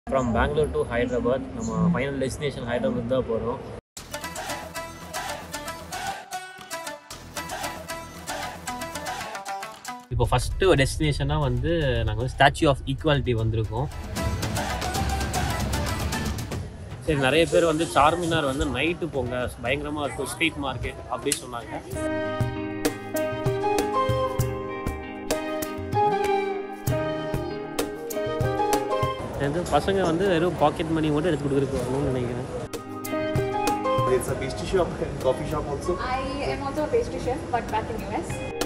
From Bangalore to Hyderabad நம்ம final destination Hyderabad தான் போகிறோம் இப்போ ஃபஸ்ட்டு ஒரு டெஸ்டினேஷனாக வந்து நாங்கள் வந்து ஸ்டாச்சு ஆஃப் ஈக்குவாலிட்டி வந்திருக்கோம் சரி நிறைய பேர் வந்து சார்மினார் வந்து நைட்டு போங்க பயங்கரமாக இருக்கும் ஸ்ட்ரீட் மார்க்கெட் அப்படி சொன்னாங்க இது பசங்க வந்து வெறும் பாக்கெட் மணி மட்டும் எடுத்து கொடுக்குறதுக்கு வரணும்னு நினைக்கிறேன் It's a pastry shop and coffee shop also. I am also a pastry chef, but back in US.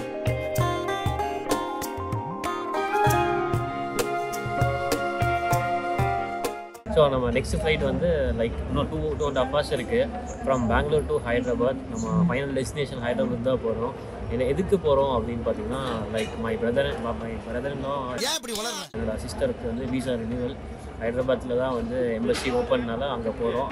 So நம்ம நெக்ஸ்ட் ஃப்ளைட் வந்து லைக் இன்னும் two two and half hours இருக்குது ஃப்ரம் பெங்களூர் டு ஹைதராபாத் நம்ம ஃபைனல் டெஸ்டினேஷன் ஹைதராபாத் தான் போகிறோம் இதில் எதுக்கு போகிறோம் அப்படின்னு பார்த்தீங்கன்னா like my brother my brother என்னோட சிஸ்டருக்கு வந்து விசா ரினியூவல் ஹைதராபாத்தில் தான் வந்து எம்பசி ஓப்பன்னால அங்கே போகிறோம்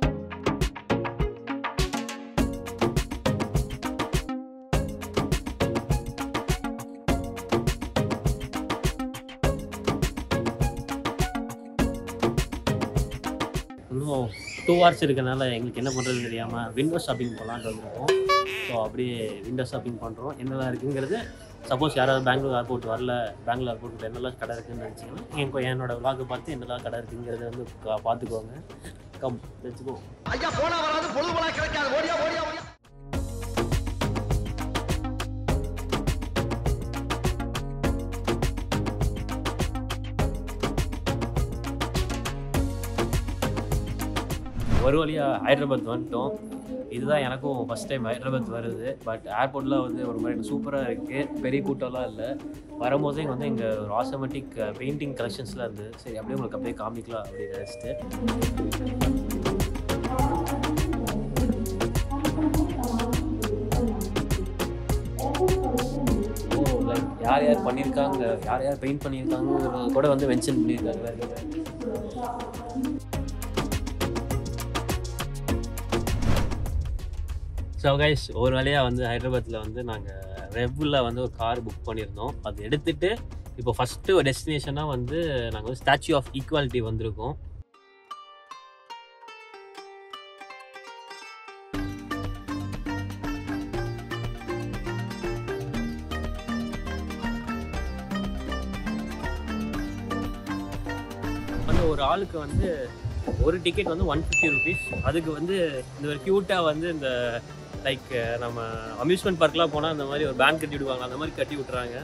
இன்னும் டூ ஹவர்ஸ் இருக்கனால எங்களுக்கு என்ன பண்ணுறது தெரியாமல் விண்டோ ஷாப்பிங் போகலான்ட்டு வந்திருக்கோம் ஸோ அப்படியே விண்டோ ஷாப்பிங் பண்ணுறோம் என்னெல்லாம் இருக்குங்கிறது சப்போஸ் யாராவது பெங்களூர் ஏர்போர்ட் வரல பெங்களூர் ஏர்போர்ட்டில் என்னெல்லாம் கடை இருக்குன்னு நினச்சிங்கன்னா என் என்னோட விலாக பார்த்து என்னெல்லாம் கடை இருக்குங்கிறத வந்து கா- பார்த்துக்கோங்க கம் வச்சுக்கோ ஐயா போனா வராது பொழுது போனா கிடைக்காது ஓடியா ஓடியா ஓடியா ஒரு வழியாக ஹைதராபாத் வந்துட்டோம் இதுதான் எனக்கும் ஃபஸ்ட் டைம் ஹைதராபாத் வருது பட் ஏர்போர்ட்டில் வந்து ஒரு மாதிரி சூப்பராக இருக்குது பெரிய கூட்டம்லாம் இல்லை வரும்போது இங்கே வந்து இங்கே ஒரு ஆட்டோமேட்டிக் பெயிண்டிங் கலெக்ஷன்ஸ்லாம் இருந்தது சரி அப்படியே உங்களுக்கு அப்படியே காமிக்கலாம் அப்படின்னு நினச்சிட்டு ஓ லைக் யார் யார் பண்ணியிருக்காங்க யார் யார் பெயிண்ட் பண்ணியிருக்காங்கிறத கூட வந்து மென்ஷன் பண்ணியிருக்காங்க ஸோ கைஸ் ஒரு வழியாக வந்து ஹைதராபாத்தில் வந்து நாங்கள் ரெவ்வில் வந்து ஒரு கார் புக் பண்ணியிருந்தோம் அது எடுத்துட்டு இப்போ ஃபஸ்ட்டு ஒரு டெஸ்டினேஷனாக வந்து நாங்கள் வந்து ஸ்டாச்சு ஆஃப் ஈக்குவாலிட்டி வந்திருக்கோம் வந்து ஒரு ஆளுக்கு வந்து ஒரு டிக்கெட் வந்து ஒன் ஃபிஃப்டி ருபீஸ் அதுக்கு வந்து இந்த ஒரு க்யூட்டாக வந்து இந்த லைக் நம்ம அம்யூஸ்மெண்ட் பார்க்லாம் போனால் அந்த மாதிரி ஒரு பேண்ட் கட்டி விடுவாங்க அந்த மாதிரி கட்டி விட்றாங்க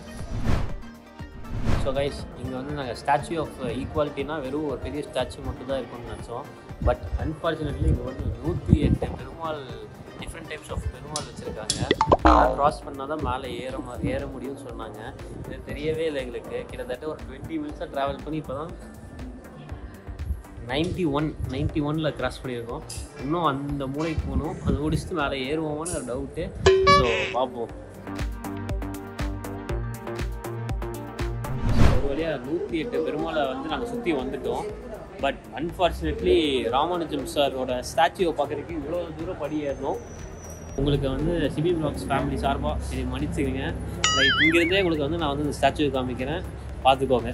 ஸோ கைஸ் இங்கே வந்து நாங்கள் ஸ்டாச்சு ஆஃப் ஈக்குவாலிட்டினா வெறும் ஒரு பெரிய ஸ்டாச்சு மட்டும் தான் இருக்கும்னு நினச்சோம் பட் அன்ஃபார்ச்சுனேட்லி இங்கே வந்து நூற்றி எட்டு Perumal different types of Perumal வச்சுருக்காங்க க்ராஸ் பண்ணால் தான் மேலே ஏற மா- ஏற முடியும்னு சொன்னாங்க இது தெரியவே இல்லை எங்களுக்கு கிட்டத்தட்ட ஒரு டுவெண்ட்டி மினிட்ஸாக ட்ராவல் பண்ணி இப்போ தான் நைன்ட்டி ஒன் நைன்ட்டி ஒனில் கிராஸ் பண்ணியிருக்கோம் இன்னும் அந்த மூளைக்கு போகணும் அது முடிச்சுட்டு மேலே ஏறுவோமான்னு ஒரு டவுட்டு ஸோ பார்ப்போம் ஒரு வழியாக நூற்றி எட்டு பெருமாளை வந்து நாங்கள் சுற்றி வந்துட்டோம் பட் அன்ஃபார்ச்சுனேட்லி ராமானுஜம் சாரோட ஸ்டாச்சுவை பார்க்குறதுக்கு இவ்வளோ தூரம் படி ஏறணும் உங்களுக்கு வந்து சிபி பிளாக்ஸ் ஃபேமிலி சார்பாக சரி மன்னிச்சுக்கங்க லைக் இங்கேருந்தே உங்களுக்கு வந்து நான் வந்து இந்த ஸ்டாச்சுவை காமிக்கிறேன் பார்த்துக்கோங்க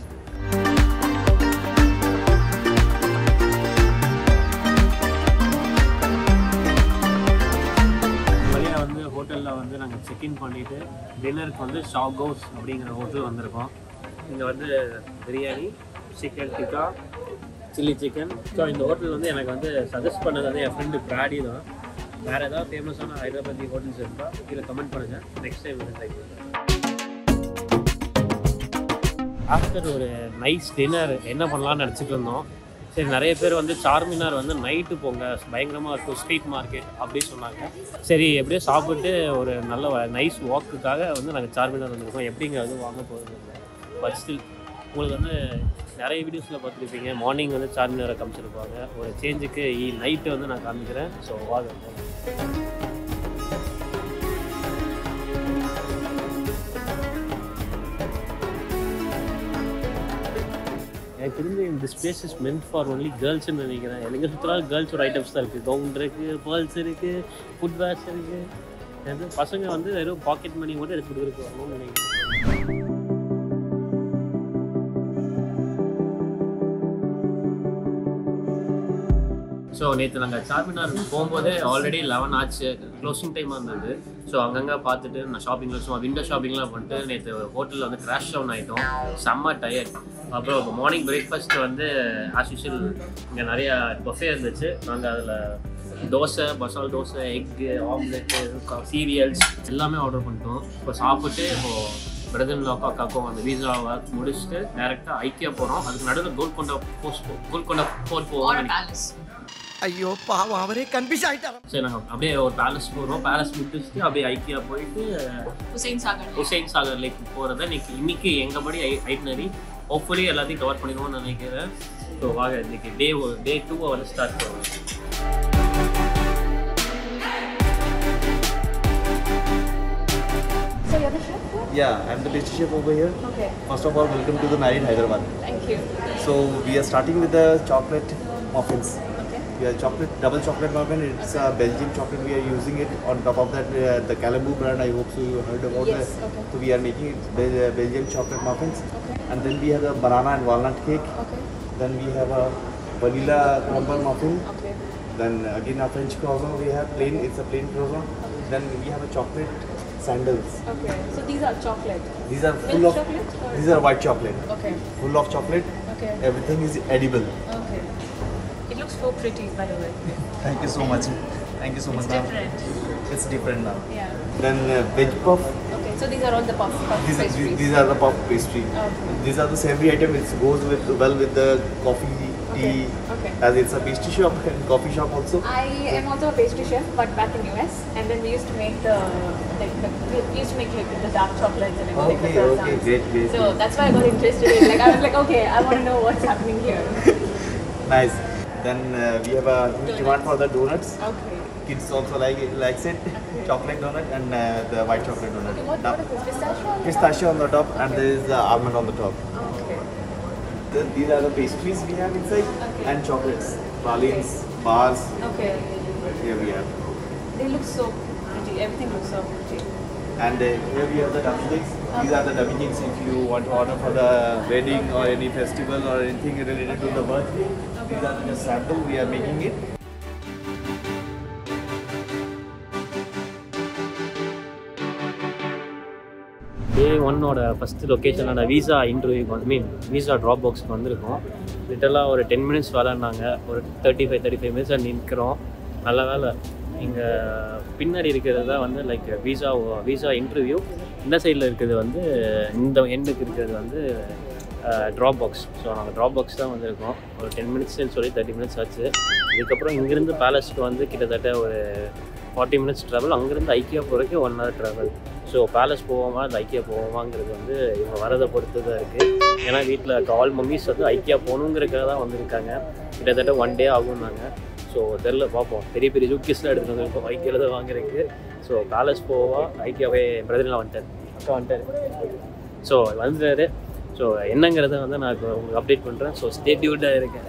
வழியாக வந்து ஹோட்டலில் வந்து நாங்கள் செக்இன் பண்ணிவிட்டு டின்னருக்கு வந்து ஷாக் ஹவுஸ் அப்படிங்கிற ஹோட்டல் வந்திருக்கோம் இங்கே வந்து biryani chicken tikka chilli chicken so இந்த ஹோட்டல் வந்து எனக்கு வந்து சஜஸ்ட் பண்ணது வந்து என் ஃப்ரெண்டு பிராடி தான் வேறு ஏதாவது ஃபேமஸான ஹைதராபாத்தி ஹோட்டல்ஸ் இருந்தால் கீழே கமெண்ட் பண்ணுங்கள் நெக்ஸ்ட் டைம் வந்து ட்ரை பண்ணுறேன் ஆஃப்டர் ஒரு நைஸ் டின்னர் என்ன பண்ணலாம்னு நினச்சிட்டு இருந்தோம் சரி நிறைய பேர் வந்து சார்மினார் வந்து நைட்டு போங்க பயங்கரமாக இருக்கும் ஸ்ட்ரீட் மார்க்கெட் அப்படி சொன்னாங்க சரி எப்படியோ சாப்பிட்டு ஒரு நல்ல நைஸ் வாக்குக்காக வந்து நாங்கள் சார்மினார் வந்திருக்கோம் எப்படிங்க அது வாங்க போகிறது பட் ஸ்டில் உங்களுக்கு வந்து நிறைய வீடியோஸில் பார்த்துருப்பீங்க மார்னிங் வந்து சார்மினாரை காமிச்சிருப்பாங்க ஒரு சேஞ்சுக்கு நைட்டு வந்து நான் காமிக்கிறேன் ஸோ வாங்க போகலாம். எனக்கு தெரிஞ்சு இந்த space is meant for only கேர்ள்ஸ்னு நினைக்கிறேன் எனக்கு சுற்றுலாலும் கேர்ள்ஸோட ஐட்டம்ஸ் தான் இருக்குது கவுன் இருக்குது பேர்ல்ஸ் இருக்குது ஃபுட் வேர்ஸ் இருக்குது அது பசங்க வந்து வெறும் பாக்கெட் மணி மட்டும் எடுத்து கொடுக்குறதுக்கு வரணும்னு நினைக்கிறேன் ஸோ நேற்று நாங்கள் சார்மினார் போகும்போதே ஆல்ரெடி லெவன் ஆச்சு க்ளோசிங் டைமாக இருந்தது ஸோ அங்கங்கே பார்த்துட்டு நான் ஷாப்பிங்கில் சும்மா விண்டோ ஷாப்பிங்லாம் பண்ணிட்டு நேற்று ஹோட்டலில் வந்து கிராஷ் டவுன் ஆகிட்டோம் செம்ம டயர்ட் அப்புறம் மார்னிங் பிரேக்ஃபாஸ்ட் வந்து ஆஸ் யூஷுவல் இங்கே நிறையா பஃபே இருந்துச்சு நாங்கள் அதில் dosa masala dosa egg omelette cereals எல்லாமே ஆர்டர் பண்ணிட்டோம் இப்போ சாப்பிட்டு இப்போது பிரதன் லாக்கா அக்காக்கும் அந்த வீசாவை முடிச்சுட்டு டேரெக்டாக ஐக்கியா போகிறோம் அதுக்கு நடுவில் கோல்கொண்டா போஸ்ட் கோல்கொண்டா போர்ட் போவோம் ஐயோ பாவம் அவரே கன்ஃபியூஸ் ஆயிட்டார் சரி நாங்கள் அப்படியே ஒரு பேலஸ் போகிறோம் பேலஸ் முடிச்சுட்டு அப்படியே ஐக்கியா போயிட்டு Hussein Sagar. ஹுசைன் சாகர் லேக் போகிறத இன்னைக்கு இன்னைக்கு எங்கபடி ஐட்னரி ஹோப்ஃபுல்லி எல்லாத்தையும் கவர் பண்ணிடுவோம்னு நினைக்கிறேன் ஸோ வாங்க இன்னைக்கு டே டே டூ வந்து ஸ்டார்ட் பண்ணுவோம் So you're the chef? here? Yeah, I'm the pastry chef over here. Okay. First of all, welcome to the Married Hyderabad. Thank you. So we are starting with the chocolate muffins. Okay. We are chocolate double chocolate muffin. It's a Belgian chocolate. We are using it on top of that uh, the Calambu brand. I hope so you heard about Yes, that. okay. So we are making it Bel- uh, Belgian chocolate muffins. Okay. And then we have a banana and walnut cake. Okay. Then we have a vanilla crumble muffin. Okay. Then again a French croissant. We have plain. It's a plain croissant. Then we have a chocolate sandals. Okay. So these are chocolate. These are full Milk of. chocolate or- These are white chocolate. Okay. Full of chocolate. Okay. Everything is edible. Okay. It looks so pretty, by the way. Thank you so much. Thank you so much. It's ma'am. different. It's different now. Yeah. Then uh, veg puff. Okay. So these are all the puff, puff These are, pastries. these are the puff pastry. Okay. These are the savory item. It goes with well with the coffee, tea. Okay. Okay. As it's a pastry shop and coffee shop also. I am also a pastry chef, but back in US, and then we used to make the like the, we used to make like the dark chocolates and everything. Okay, the okay, croissants. great, great, So great. that's why I got interested in. Like I was like, okay, I want to know what's happening here. Nice. Then uh, we have a huge demand for the donuts. Okay. Kids also like it, likes it. Chocolate donut and uh, the white chocolate donut. Okay. What, Now, what is this? Pistachio? on the top? Pistachio on the top and there is the almond on the top. Okay. Then these are the pastries we have inside Okay. and chocolates, pralines, bars. Okay. Here we have. They look so pretty. Everything looks so pretty. And uh, here we have the dummy cakes. These are the dummy cakes if you want to order for the wedding or any festival or anything related to the birthday. These are just sample. We are making it. Day ஒன்னோட first லொக்கேஷனான visa இன்டர்வியூக்கு வந்து மீன் visa drop பாக்ஸ்க்கு வந்திருக்கோம் லிட்டலாக ஒரு ten minutes விளாட்னாங்க ஒரு thirty five thirty five மினிட்ஸாக நிற்கிறோம் நல்ல வேலை இங்கே பின்னாடி இருக்கிறது தான் வந்து லைக் வீசா வீசா இன்டர்வியூ இந்த சைடில் இருக்கிறது வந்து இந்த எண்டுக்கு இருக்கிறது வந்து ட்ராப் பாக்ஸ் ஸோ நாங்கள் ட்ராப் பாக்ஸ் தான் வந்திருக்கோம் ஒரு டென் மினிட்ஸ்னு சொல்லி தேர்ட்டி மினிட்ஸ் ஆச்சு இதுக்கப்புறம் இங்கேருந்து பேலஸ்க்கு வந்து கிட்டத்தட்ட ஒரு ஃபார்ட்டி மினிட்ஸ் ட்ராவல் அங்கேருந்து ஐக்கியா போகிறதுக்கு one hour travel so palace போவோமா அந்த ஐக்கியா போவோமாங்கிறது வந்து இவங்க வரதை பொறுத்து தான் இருக்குது ஏன்னா வீட்டில் கால் மம்மிஸ் வந்து ஐக்கியா போகணுங்கிறதுக்காக தான் வந்திருக்காங்க கிட்டத்தட்ட ஒன் டே ஆகும்னாங்க ஸோ தெரில பார்ப்போம் பெரிய பெரிய ஜூக்கிஸ்லாம் எடுத்துகிட்டு வந்திருக்கோம் ஐக்கியாவில் தான் வாங்குறதுக்கு ஸோ பேலஸ் போவா ஐக்கியாவே பிரதர்லாம் வந்துட்டார் அக்கா வந்துட்டார் ஸோ வந்துட்டாரு ஸோ என்னங்கிறத வந்து நான் இப்போ உங்களுக்கு அப்டேட் பண்ணுறேன் ஸோ ஸ்டேட்யூட்டாக இருக்கேன்